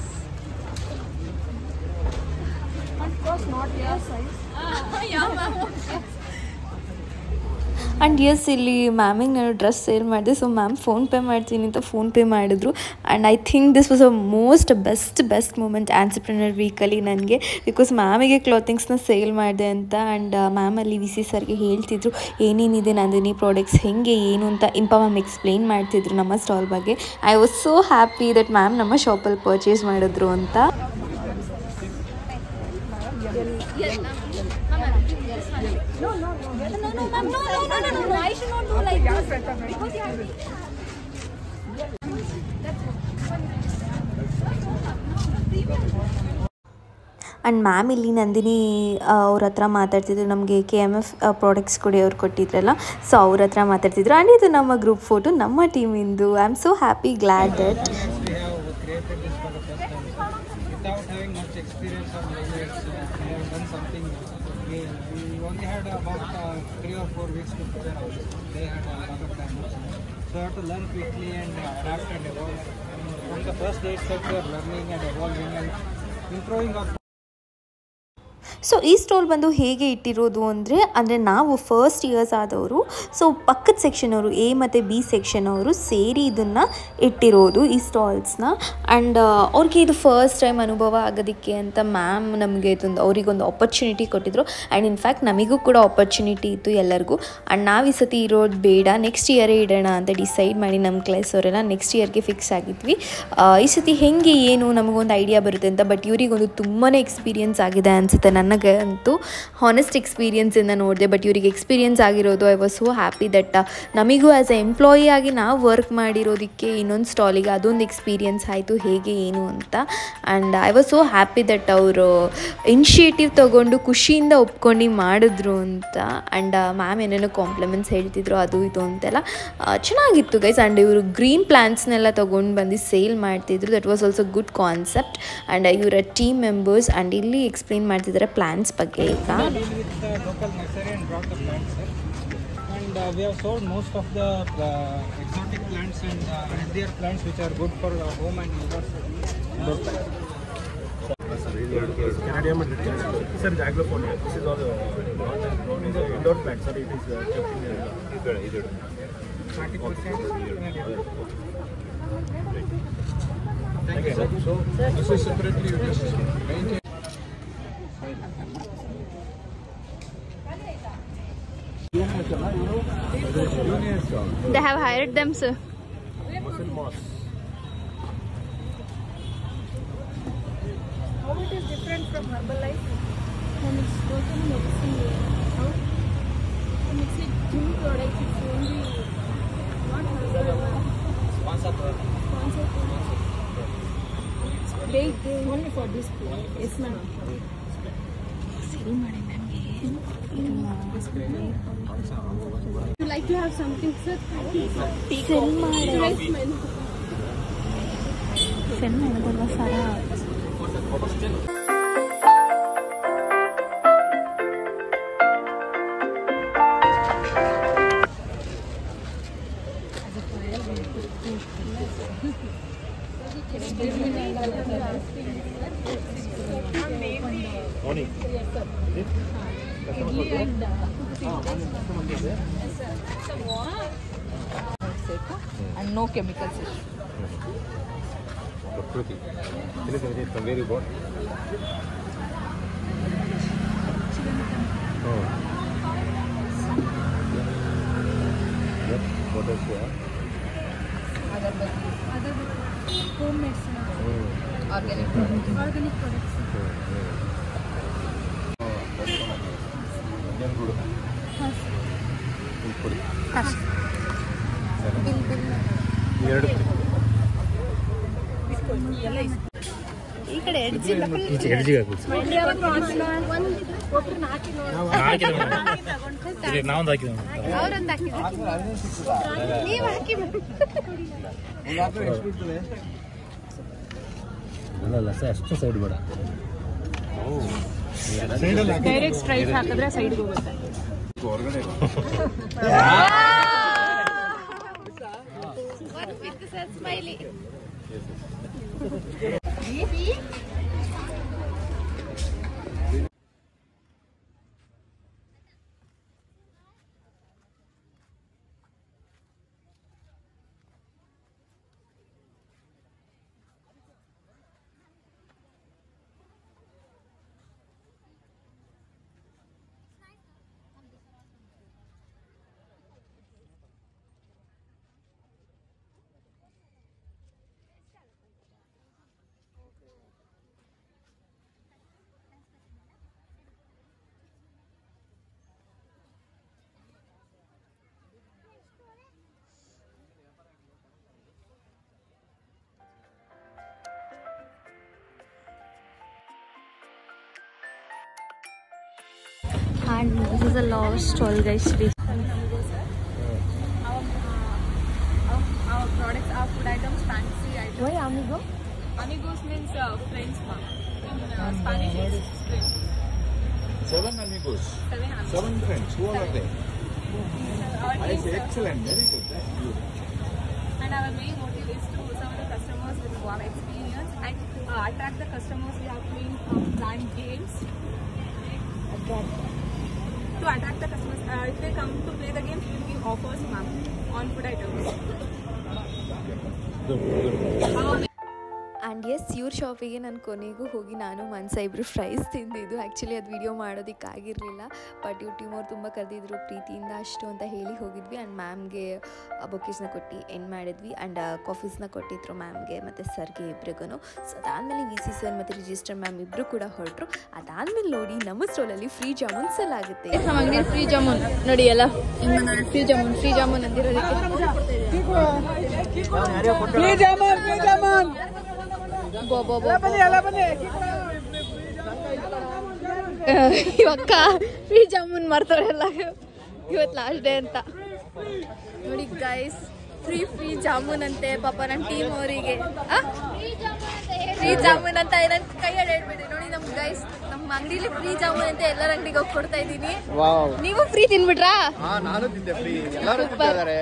Of course not your size. yeah, ma'am. Okay. And yes ಇಲ್ಲಿ ಮ್ಯಾಮಿಗೆ ನಾನು ಡ್ರೆಸ್ ಸೇಲ್ ಮಾಡಿದೆ ಸೊ ಮ್ಯಾಮ್ ಫೋನ್ಪೇ ಮಾಡ್ತೀನಿ ಅಂತ ಫೋನ್ಪೇ ಮಾಡಿದ್ರು and I think this was a most best best moment entrepreneur ವೀಕಲ್ಲಿ ನನಗೆ ಬಿಕಾಸ್ ಮ್ಯಾಮಿಗೆ ಕ್ಲಾತಿಂಗ್ಸ್ನ ಸೇಲ್ ಮಾಡಿದೆ ಅಂತ ಆ್ಯಂಡ್ ಮ್ಯಾಮ್ ಅಲ್ಲಿ ವಿ ಸಿ ಸರ್ಗೆ ಹೇಳ್ತಿದ್ರು ಏನೇನಿದೆ ನಂದಿನಿ ಪ್ರಾಡಕ್ಟ್ಸ್ ಹೆಂಗೆ ಏನು ಅಂತ ಇಂಪ ಮ್ಯಾಮ್ ಎಕ್ಸ್ಪ್ಲೈನ್ ಮಾಡ್ತಿದ್ರು ನಮ್ಮ ಸ್ಟಾಲ್ ಬಗ್ಗೆ I was so happy that ma'am ನಮ್ಮ ಶಾಪಲ್ಲಿ ಪರ್ಚೇಸ್ ಮಾಡಿದ್ರು ಅಂತ Yes, ma'am. Ma'am, yes, ma'am. No, no, no. No, no, ma'am. No, no, no, no, no, no. I should not do like this. Because you have and ma'am ಇಲ್ಲಿ ನಂದಿನಿ ಅವ್ರ ಹತ್ರ ಮಾತಾಡ್ತಿದ್ರು ನಮಗೆ ಕೆ ಎಮ್ ಎಫ್ ಪ್ರಾಡಕ್ಟ್ಸ್ ಕೊಡಿ ಅವ್ರು ಕೊಟ್ಟಿದ್ರಲ್ಲ ಸೊ ಅವ್ರ ಹತ್ರ ಮಾತಾಡ್ತಿದ್ರು ಆ್ಯಂಡ್ ಇದು ನಮ್ಮ ಗ್ರೂಪ್ ಫೋಟೋ ನಮ್ಮ ಟೀಮಿಂದು I am so happy glad that We have created this for the first time. Without having much experience or knowledge, we have done something. We, we only had about uh, three or four weeks to prepare all this. They had a lot of time. So I have to learn quickly and uh, adapt and evolve. From the first day itself, we are learning and evolving and improving our so ಈ ಸ್ಟಾಲ್ ಬಂದು ಹೇಗೆ ಇಟ್ಟಿರೋದು ಅಂದರೆ ಅಂದರೆ ನಾವು ಫಸ್ಟ್ ಇಯರ್ಸ್ ಆದವರು ಸೊ ಪಕ್ಕದ ಸೆಕ್ಷನ್ ಅವರು ಎ ಮತ್ತು ಬಿ ಸೆಕ್ಷನ್ ಅವರು ಸೇರಿ ಇದನ್ನು ಇಟ್ಟಿರೋದು ಈ ಸ್ಟಾಲ್ಸ್ನ ಆ್ಯಂಡ್ ಅವ್ರಿಗೆ ಇದು ಫಸ್ಟ್ ಟೈಮ್ ಅನುಭವ ಆಗೋದಕ್ಕೆ ಅಂತ ಮ್ಯಾಮ್ ನಮಗೆ ಇದೊಂದು ಅವರಿಗೊಂದು ಆಪರ್ಚುನಿಟಿ ಕೊಟ್ಟಿದ್ರು ಆ್ಯಂಡ್ ಇನ್ಫ್ಯಾಕ್ಟ್ ನಮಗೂ ಕೂಡ ಆಪರ್ಚುನಿಟಿ ಇತ್ತು ಎಲ್ಲರಿಗೂ ಆ್ಯಂಡ್ ನಾವು ಈ ಸತಿ ಇರೋದು ಬೇಡ ನೆಕ್ಸ್ಟ್ ಇಯರೇ ಇಡೋಣ ಅಂತ ಡಿಸೈಡ್ ಮಾಡಿ ನಮ್ಮ ಕ್ಲಾಸ್ ಅವರೆಲ್ಲ ನೆಕ್ಸ್ಟ್ ಇಯರ್ಗೆ ಫಿಕ್ಸ್ ಆಗಿದ್ವಿ ಆ, ಈ ಸತಿ ಹೆಂಗೆ ಏನು ನಮಗೊಂದು ಐಡಿಯಾ ಬರುತ್ತೆ ಅಂತ ಬಟ್ ಇವರಿಗೊಂದು ತುಂಬಾ ಎಕ್ಸ್ಪೀರಿಯನ್ಸ್ ಆಗಿದೆ ಅನಿಸುತ್ತೆ ನನಗೆ ಅಂತೂ ಹಾನೆಸ್ಟ್ ಎಕ್ಸ್ಪೀರಿಯನ್ಸಿಂದ ನೋಡಿದೆ ಬಟ್ ಇವರಿಗೆ ಎಕ್ಸ್ಪೀರಿಯನ್ಸ್ ಆಗಿರೋದು I was so happy that ನಮಗೂ ಆ್ಯಸ್ ಎ ಎಂಪ್ಲಾಯಿ ಆಗಿ ನಾವು ವರ್ಕ್ ಮಾಡಿರೋದಕ್ಕೆ ಇನ್ನೊಂದು ಸ್ಟಾಲಿಗೆ ಅದೊಂದು ಎಕ್ಸ್ಪೀರಿಯನ್ಸ್ ಆಯಿತು ಹೇಗೆ ಏನು ಅಂತ and I was so happy that ಅವರು ಇನಿಷಿಯೇಟಿವ್ ತೊಗೊಂಡು ಖುಷಿಯಿಂದ ಒಪ್ಕೊಂಡು ಮಾಡಿದ್ರು ಅಂತ ಆ್ಯಂಡ್ ಮ್ಯಾಮ್ ಏನೇನೋ ಕಾಂಪ್ಲಿಮೆಂಟ್ಸ್ ಹೇಳ್ತಿದ್ರು ಅದು ಇದು ಅಂತೆಲ್ಲ ಆ, ಚೆನ್ನಾಗಿತ್ತು ಗೈಸ್ ಆ್ಯಂಡ್ ಇವರು ಗ್ರೀನ್ ಪ್ಲ್ಯಾನ್ಸ್ನೆಲ್ಲ ತೊಗೊಂಡು ಬಂದು ಸೇಲ್ ಮಾಡ್ತಿದ್ರು that was also good concept and ಇವರ ಟೀಮ್ ಮೆಂಬರ್ಸ್ ಆ್ಯಂಡ್ ಇಲ್ಲಿ ಎಕ್ಸ್ಪ್ಲೇನ್ ಮಾಡ್ತಿದ್ದಾರೆ ಪ್ಲ್ಯಾನ್ಸ್ ಬಗ್ಗೆ ಈಗ deal with the local nursery and brought the plants sir. And uh, we have sold most of the uh, exotic plants and uh, healthier plants which are good for uh, home and indoor. indoor plants. Canadian Sir, it's agrophonia. This is all uh, indoor plant. Sir, it is uh, kept in uh, article sense. So this is separately you just maintain. They have hired them, sir. How it is different from Herbalife? When it's totally medicine. How? When it's a gym product, it's only not Herbalife. Sponsor product. They, they only for this. Yes, ma'am. You like to have something, sir? Rice, man. Send ಮಾಡೋದಲ್ವ ಸರ And no chemicals. ಪ್ರಕೃತಿ ತಿನ್ನಿಸಿ from where you got? Oh. Yep, what else you have? Home medicine. Organic. Organic products. ಏನು ಕೊಡು ಇದು ಕೊಡಿ ಎರಡು ಈ ಕಡೆ ಎಡ್ಜಿಲ್ಲ ಈಚೆ ಎಡ್ಜಿಗೆ ಹಾಕ್ಬಿಟ್ಟು ನಾವೊಂದು ಹಾಕಿದ್ವಿ ಅವರೊಂದು ಹಾಕಿದ್ರು ನೀವು ಹಾಕಿ ಅಲ್ಲ ಅಲ್ಲ ಸರ್ ಅಷ್ಟು ಸೈಡ್ ಬೇಡ ಡೈರೆಕ್ಟ್ ಸ್ಟ್ರೈಟ್ ಹಾಕಿದ್ರೆ ಸೈಡ್ಗೆ ಹೋಗುತ್ತೆ ಹೊರಗಡೆ smiley And this is a lost stall, guys. Please. Our products are food items, fancy items. Why amigo? Amigos means uh, friends, ma'am. In uh, Spanish, it's friends. Seven amigos, Seven amigos. seven friends. Who are they? Our I team, say sir. excellent, very good. That's good. And our main motive is to serve the customers with warm experience and uh, attract the customers. We have been um, planned games to attract the customers. Uh, if they come to play the games, we will give offers, ma'am, on food items. Good, good. Our and yes ಇವ್ರ ಶಾಪಿಗೆ ನಾನು ಕೊನೆಗೂ ಹೋಗಿ ನಾನು ಮನ್ಸ ಇಬ್ಬರು ಫ್ರೈಸ್ ತಿಂದಿದ್ದು ಆ್ಯಕ್ಚುಲಿ ಅದು ವಿಡಿಯೋ ಮಾಡೋದಕ್ಕಾಗಿರಲಿಲ್ಲ ಬಟ್ ಇವ್ರು ಟೀಮ್ ಅವ್ರು ತುಂಬ ಕರೆದಿದ್ರು ಪ್ರೀತಿಯಿಂದ ಅಷ್ಟು ಅಂತ ಹೇಳಿ ಹೋಗಿದ್ವಿ ಆ್ಯಂಡ್ ಮ್ಯಾಮ್ಗೆ ಬೊಕೇಸ್ನ ಕೊಟ್ಟು ಎಂಡ್ ಮಾಡಿದ್ವಿ ಆ್ಯಂಡ್ ಕಾಫೀಸ್ನ ಕೊಟ್ಟಿದ್ರು ಮ್ಯಾಮ್ಗೆ ಮತ್ತು ಸರ್ಗೆ ಇಬ್ರಿಗೂ ಸೊ ಅದಾದಮೇಲೆ ವಿ ಸಿ ಸರ್ ಮತ್ತು ರಿಜಿಸ್ಟರ್ ಮ್ಯಾಮ್ ಇಬ್ಬರು ಕೂಡ ಹೊರಟರು ಅದಾದಮೇಲೆ ನೋಡಿ ನಮ್ಮ ಸ್ಟೋಲಲ್ಲಿ ಫ್ರೀ ಜಾಮೂನ್ ಸೆಲ್ ಆಗುತ್ತೆ ನಮ್ಮ ಅಂಗಡಿ ಫ್ರೀ ಜಾಮೂನ್ ನೋಡಿ ಎಲ್ಲ ಫ್ರೀ ಜಾಮೂನ್ ಫ್ರೀ ಜಾಮೂನ್ ಅಂದಿರೋದಕ್ಕೆ ಬೋ ಬೋ ಬೋ ಇವಕ್ಕ ಫ್ರೀ ಜಾಮೂನ್ ಮಾಡ್ತಾರೆ ಎಲ್ಲ ಇವತ್ತು ಲಾಸ್ಟ್ ಡೇ ಅಂತ ನೋಡಿ ಗೈಸ್ ಫ್ರೀ ಫ್ರೀ ಜಾಮೂನ್ ಅಂತೆ ಪಾಪ ನನ್ನ ಟೀಮ್ ಅವರಿಗೆ ಫ್ರೀ ಜಾಮೂನ್ ಅಂತ ನನ್ನ ಕೈಯಲ್ಲಿ ಹೇಳ್ಬಿಡಿ ನೋಡಿ ನಮ್ ಗೈಸ್ ನಮ್ಮ ಅಂಗಡಿಲಿ ಫ್ರೀ ಜಾಮೂನ್ ಅಂತ ಎಲ್ಲರ ಅಂಗಡಿಗೆ ಹೋಗಿ ಕೊಡ್ತಾ ಇದ್ದೀನಿ ನೀವು ಫ್ರೀ ತಿನ್ಬಿಟ್ರಾ ನಾನು ತಿಂದೆ ಫ್ರೀ ಎಲ್ಲರೂ ತಿಂತಿದ್ದಾರೆ.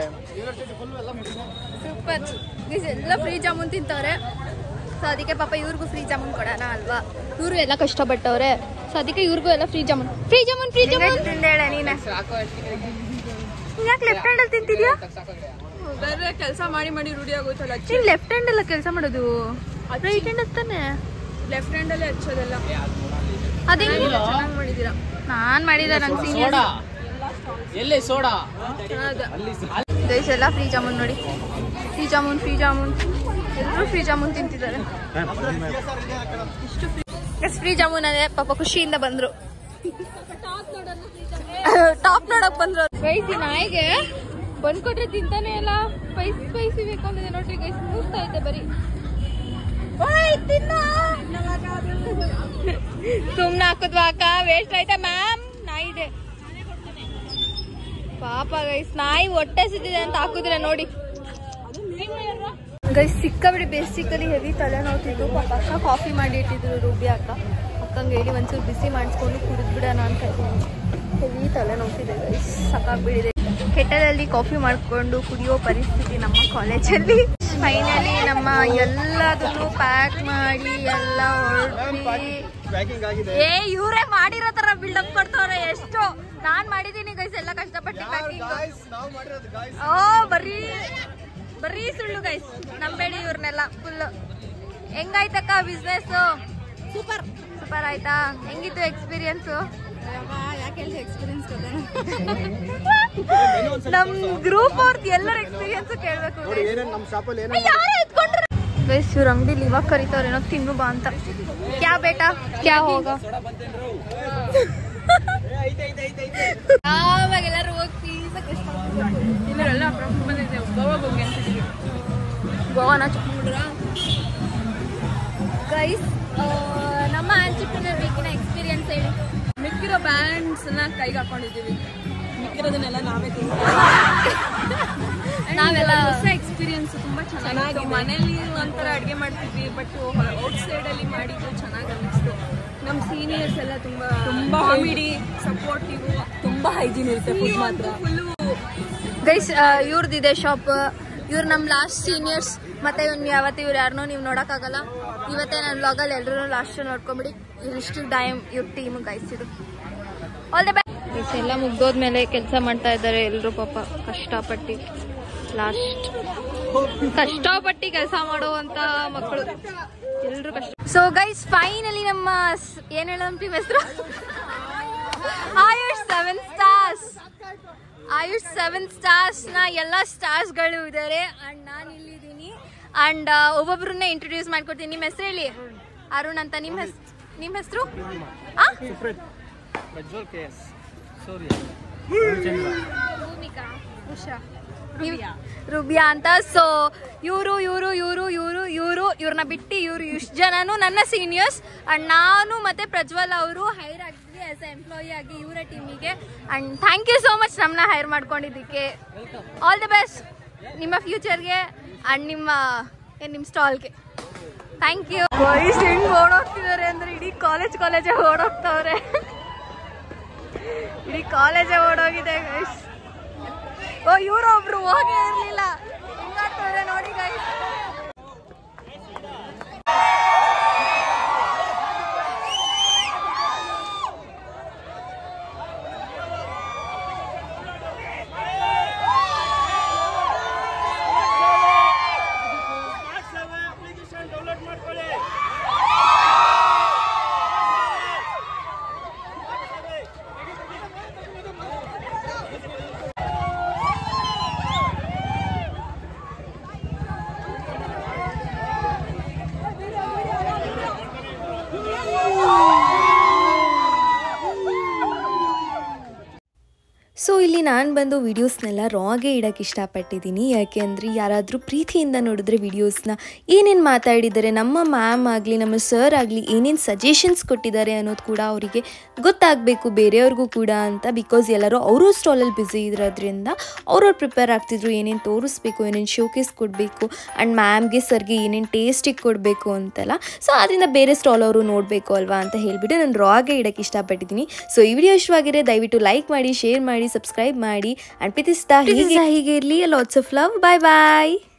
ಸೂಪರ್ ಎಲ್ಲ ಫ್ರೀ ಜಾಮೂನ್ ತಿಂತವ್ರೆ ಸೊ ಅದಕ್ಕೆ ಪಾಪ ಇವ್ರಿಗೂ ಫ್ರೀ ಜಾಮೂನ್ ಕೊಡೋಣ ಅಲ್ವಾ ಇವರು ಎಲ್ಲ ಕಷ್ಟಪಟ್ಟವ್ರೆ ಸೊ ಅದಕ್ಕೆ ಇವ್ರಿಗೂ ಎಲ್ಲ free jamun free jamun free jamun ತಿಂದೇಳೆ ನೀನೆ ಯಾಕೆ ಲೆಫ್ಟ್ ಹ್ಯಾಂಡಲ್ಲಿ ತಿಂತಿದ್ಯಾ ಬೇರೆ ಕೆಲಸ ಮಾಡಿ ಮಾಡಿ ರೂಢಿ ಆಗೋಯ್ತಲ್ಲ ನೀನ್ ಲೆಫ್ಟ್ ಹ್ಯಾಂಡ್ ಎಲ್ಲ ಕೆಲಸ ಮಾಡೋದು ರೈಟ್ ಹ್ಯಾಂಡ್ ತಾನೆ ಲೆಫ್ಟ್ ಹ್ಯಾಂಡ್ ಅಲ್ಲೇ ಹಚ್ಚೋದೆಲ್ಲ ಅದೇ ಚೆನ್ನಾಗಿ ಮಾಡಿದೀರಾ ನಾನ್ ಮಾಡಿದ ನನ್ ಸೀನಿಯರ್ ಎಲ್ಲಿ ಸೋಡಾ ಗೈಸ್ ಎಲ್ಲ ಫ್ರೀ ಜಾಮೂನ್ ನೋಡಿ ಫ್ರೀ ಜಾಮೂನ್ ಫ್ರೀ ಜಾಮೂನ್ ಎಲ್ಲರೂ ಫ್ರೀ ಜಾಮೂನ್ ತಿಂತಿದ್ದಾರೆ ಇಷ್ಟು ಫ್ರೀ ಫ್ರೀ ಜಾಮೂನ್ ಅದೇ ಪಾಪ ಖುಷಿಯಿಂದ ಬಂದ್ರು ಟಾಪ್ ನೋಡಕ್ ಬಂದ್ರು ಗೈಸ್ ಈ ನಾಯಿಗೆ ಬಂದ್ ಕೊಟ್ರೆ ತಿಂತಾನೆ ಇಲ್ಲ ಸ್ಪೈಸಿ ಸ್ಪೈಸಿ ಬೇಕು ಅಂತಿದೆ ನೋಡ್ರಿ ಗೈಸ್ ಮೂಸ್ತಾ ಐತೆ ಬರೀ ಓಯ್, ತಿನ್ನು. ಸುಮ್ನೆ ಹಾಕುದ್ವಾ ಅಕ್ಕ ವೇಸ್ಟ್ ಆಯ್ತಾ ಮ್ಯಾಮ್ ನಾಯಿದೆ ಪಾಪ ಗೈಸ್ ನಾಯಿ ಹೊಟ್ಟೆ ಸಿದ್ದಿದೆ ಅಂತ ಹಾಕುದಿಲ್ಲ ನೋಡಿ ಗೈಸ್ ಸಿಕ್ಕಾಬಿಡಿ ಬೇಸಿಕಲಿ ಹೆವಿ ತಲೆನೋವ್ತಿತ್ತು ಪಾಪ ಅಕ್ಕ ಕಾಫಿ ಮಾಡಿ ಇಟ್ಟಿದ್ರು ರೂಬಿ ಅಕ್ಕ ಅಕ್ಕಂಗೆ ಹೇಳಿ ಒಂಚೂರು ಬಿಸಿ ಮಾಡಿಸ್ಕೊಂಡು ಕುಡಿದ್ಬಿಡೋಣ ಅಂತ ಹೆವಿ ತಲೆನೋವ್ತಿದೆ ಗೈಸ್ ಸಾಕಾಗ್ಬಿಡಿದೆ ಕೆಟ್ಟದಲ್ಲಿ ಕಾಫಿ ಮಾಡ್ಕೊಂಡು ಕುಡಿಯೋ ಪರಿಸ್ಥಿತಿ ನಮ್ಮ ಕಾಲೇಜಲ್ಲಿ ಫೈನಲಿ ನಮ್ಮ ಎಲ್ಲದನ್ನು ಪ್ಯಾಕ್ ಮಾಡಿ ಎಲ್ಲ ಹೊರಟಿ ಪ್ಯಾಕಿಂಗ್ ಆಗಿದೆ ಏ ಇವರೇ ಮಾಡಿರೋ ತರ ಬಿಲ್ಡಪ್ ಕೊಡ್ತಾವ್ರೆ ಎಷ್ಟು ನಾನ್ ಮಾಡಿದೀನಿ ಗೈಸ್ ಎಲ್ಲ ಕಷ್ಟಪಟ್ಟು ಪ್ಯಾಕಿಂಗ್ ನಾವು ಮಾಡಿರೋದು ಗಾಯ್ಸ್ ಓ ಬರೀ ಬರೀ ಸುಳ್ಳು ಗೈಸ್ ನಂಬೇಡಿ ಇವ್ರನ್ನೆಲ್ಲ ಫುಲ್ ಹೆಂಗಾಯ್ತಕ್ಕ ಬಿಸ್ನೆಸ್ ಸೂಪರ್ ಸೂಪರ್ ಆಯ್ತಾ ಹೆಂಗಿತ್ತು ಎಕ್ಸ್ಪೀರಿಯನ್ಸ್ ನಮ್ ಗ್ರೂಪ್ ಅವ್ರದ್ದು ಎಲ್ಲರ ಎಕ್ಸ್ಪೀರಿಯನ್ಸ್ ಕೇಳ್ಬೇಕು ನೋಡಿ ಏನೇನು ನಮ್ಮ ಶಾಪಲ್ಲಿ ಏನೇನು ಯಾರೇ ಎತ್ಕೊಂಡ್ರು ಗೈಸ್ ಇವ್ರ ಅಂಗಡಿಲಿ ಇವಾಗ ಕರೀತಾವ್ರೆ ಏನೋ ತಿನ್ನು ಬಾ ಅಂತ ಕ್ಯಾ ಬೇಟಾ ಕ್ಯಾ ಹೋಗ ಯಾವಾಗ ಎಲ್ಲರೂ ಹೋಗಿ ಪೀಸ ಕಷ್ಟ ಇವರೆಲ್ಲ ಪ್ರಮುಖ ಬಂದಿದೆ ಗೋವಾಗ ಹೋಗಿ ಅಂತಿದ್ದೀವಿ ಗೋವಾನ ಚಿಕ್ಕಮಂಗ್ಳೂರ ಗೈಸ್ ನಮ್ಮ ಆಂಟಿಪ್ರಿನರ್ ವೀಕಿನ ಎಕ್ಸ್ಪೀರಿಯನ್ಸ್ ಹೇಳಿ ಮಿಕ್ಕಿರೋ ಬ್ಯಾಂಡ್ಸ್ ನ ಕೈಗೆ ಹಾಕೊಂಡಿದ್ದೀವಿ ಮಿಕ್ಕಿರೋದನ್ನೆಲ್ಲ ನಾವೇ ನಾವೆಲ್ಲ ಹೊಸ ಎಕ್ಸ್ಪೀರಿಯನ್ಸ್ ತುಂಬಾ ಚೆನ್ನಾಗಿತ್ತು ಮನೇಲಿ ಒಂಥರ ಅಡುಗೆ ಮಾಡ್ತಿದ್ವಿ ಬಟ್ ಔಟ್ ಸೈಡ್ ಅಲ್ಲಿ ಮಾಡಿದ್ದು ಚೆನ್ನಾಗಿ ಅನಿಸ್ತು ನಮ್ಮ ಸೀನಿಯರ್ಸ್ ಎಲ್ಲ ತುಂಬಾ ತುಂಬಾ ಕಾಮಿಡಿ ಸಪೋರ್ಟಿವ್ ತುಂಬಾ ಹೈಜೀನ್ ಇರುತ್ತೆ ಫುಡ್ ಮಾತ್ರ ಫುಲ್ಲು ಗೈಸ್ ಇವ್ರದ್ದಿದೆ ಶಾಪ್ ಇವ್ರು ನಮ್ಮ ಲಾಸ್ಟ್ ಸೀನಿಯರ್ಸ್ ಮತ್ತೆ ಇವ್ನು ಯಾವತ್ತು ಇವ್ರು ಯಾರನ್ನೂ ನೀವು ನೋಡೋಕ್ಕಾಗಲ್ಲ ಇವತ್ತೇ ನನ್ನ ವ್ಲಾಗಲ್ಲಿ ಎಲ್ಲರೂ ಲಾಸ್ಟ್ ನೋಡ್ಕೊಂಬಿಡಿ ಇಷ್ಟು ಟೈಮ್ ಇವ್ರ ಟೀಮ್ ಗೈಸ್ ಇದು ಆಲ್ ದ ಬೆಸ್ಟ್ ಎಲ್ಲ ಮುಗ್ದೋದ್ಮೇಲೆ ಕೆಲಸ ಮಾಡ್ತಾ ಇದ್ದಾರೆ ಎಲ್ಲರೂ ಪಾಪ ಕಷ್ಟಪಟ್ಟು ಲಾಸ್ಟ್ ಕಷ್ಟಪಟ್ಟು ಕೆಲಸ ಮಾಡುವಂತ ಮಕ್ಕಳು ಎಲ್ಲರೂ ಕಷ್ಟ ಸೊ ಗೈಸ್ ಫೈನಲಿ ನಮ್ಮ ಸ್- ಏನ್ ಹೇಳೋ ನಮ್ಮ ಟೀಮ್ ಹೆಸರು Ayush seven stars Ayush seven stars ನ ಎಲ್ಲ ಸ್ಟಾರ್ಸ್ ಗಳು ಇದ್ದಾರೆ ಅಂಡ್ ನಾನು ಇಲ್ಲಿದ್ದೀನಿ ಅಂಡ್ ಒಬ್ಬೊಬ್ರನ್ನ ಇಂಟ್ರೊಡ್ಯೂಸ್ ಮಾಡ್ಕೊಡ್ತೀನಿ ನಿಮ್ಮ ಹೆಸರು ಹೇಳಿ ಅರುಣ್ ಅಂತ ನಿಮ್ಮ ಹೆಸ್ ನಿಮ್ಮ ಹೆಸರು ಪ್ರಜ್ವಲ್ ಕೆ ಎಸ್ ಸೂರ್ಯ ಭೂಮಿಕಾ ಉಷಾ ರುಬಿಯಾ ಅಂತ ಸೊ ಇವರು ಇವರು ಇವರು ಇವರು ಇವರು ಇವ್ರನ್ನ ಬಿಟ್ಟು ಇವರು ಇಷ್ಟು ಜನನು ನನ್ನ ಸೀನಿಯರ್ಸ್ ಅಂಡ್ ನಾನು ಮತ್ತೆ ಪ್ರಜ್ವಲ್ ಅವರು ಹೈರ್ ಆಗಿದ್ವಿ ಆಸ್ ಎ ಎಂಪ್ಲಾಯಿ ಆಗಿ ಇವರ ಟೀಮಿಗೆ and thank you so much ನಮ್ಮನ್ನ ಹೈರ್ ಮಾಡ್ಕೊಂಡಿದ್ದಕ್ಕೆ ಆಲ್ ದಿ ಬೆಸ್ಟ್ ನಿಮ್ಮ ಫ್ಯೂಚರ್ಗೆ ಅಂಡ್ ನಿಮ್ಮ ಏನ್ ನಿಮ್ಮ ಸ್ಟಾಲ್ಗೆ ಥ್ಯಾಂಕ್ ಯು ಬಾಯ್ಸ್ ಹೆಂಗ್ ಓಡೋಗ್ತಿದ್ದಾರೆ ಅಂದ್ರೆ ಇಡೀ ಕಾಲೇಜ್ ಕಾಲೇಜೇ ಓಡೋಗ್ತಾವ್ರೆ ಇಡೀ ಕಾಲೇಜೇ ಓಡೋಗಿದೆ ಗೈಸ್ ಓ ಇವ್ರೊಬ್ರು ಹೋಗೇ ಇರ್ಲಿಲ್ಲ ಹಿಂಗಾಡ್ತಾರೆ ನೋಡಿ ಗೈಸ್ ಸೊ ಇಲ್ಲಿ ನಾನು ಬಂದು ವೀಡಿಯೋಸ್ನೆಲ್ಲ ರಾಗೆ ಇಡೋಕ್ಕೆ ಇಷ್ಟಪಟ್ಟಿದ್ದೀನಿ ಯಾಕೆ ಅಂದರೆ ಯಾರಾದರೂ ಪ್ರೀತಿಯಿಂದ ನೋಡಿದ್ರೆ ವೀಡಿಯೋಸ್ನ ಏನೇನು ಮಾತಾಡಿದ್ದಾರೆ ನಮ್ಮ ಮ್ಯಾಮ್ ಆಗಲಿ ನಮ್ಮ ಸರ್ ಆಗಲಿ ಏನೇನು ಸಜೆಷನ್ಸ್ ಕೊಟ್ಟಿದ್ದಾರೆ ಅನ್ನೋದು ಕೂಡ ಅವರಿಗೆ ಗೊತ್ತಾಗಬೇಕು ಬೇರೆಯವ್ರಿಗೂ ಕೂಡ ಅಂತ ಬಿಕಾಸ್ ಎಲ್ಲರೂ ಅವರು ಸ್ಟಾಲಲ್ಲಿ ಬ್ಯುಸಿ ಇರೋದ್ರಿಂದ ಅವ್ರವ್ರು ಪ್ರಿಪೇರ್ ಆಗ್ತಿದ್ರು ಏನೇನು ತೋರಿಸ್ಬೇಕು ಏನೇನು ಶೋಕೇಸ್ ಕೊಡಬೇಕು ಆ್ಯಂಡ್ ಮ್ಯಾಮ್ಗೆ ಸರ್ಗೆ ಏನೇನು ಟೇಸ್ಟಿಗೆ ಕೊಡಬೇಕು ಅಂತೆಲ್ಲ ಸೊ ಅದರಿಂದ ಬೇರೆ ಸ್ಟಾಲ್ ಅವರು ನೋಡಬೇಕು ಅಲ್ವಾ ಅಂತ ಹೇಳಿಬಿಟ್ಟು ನಾನು ರಾಗೆ ಇಡೋಕ್ಕೆ ಇಷ್ಟಪಟ್ಟಿದ್ದೀನಿ ಸೊ ಈ ವಿಡಿಯೋ ಇಷ್ಟವಾಗಿದ್ರೆ ದಯವಿಟ್ಟು ಲೈಕ್ ಮಾಡಿ ಶೇರ್ ಮಾಡಿ ಸಬ್ಸ್ಕ್ರೈಬ್ ಮಾಡಿ ಆ್ಯಂಡ್ ಪ್ರೀತಿಸ್ತಾ ಹೀಗೆ ಹೀಗೆ ಇರಲಿ lots of love bye bye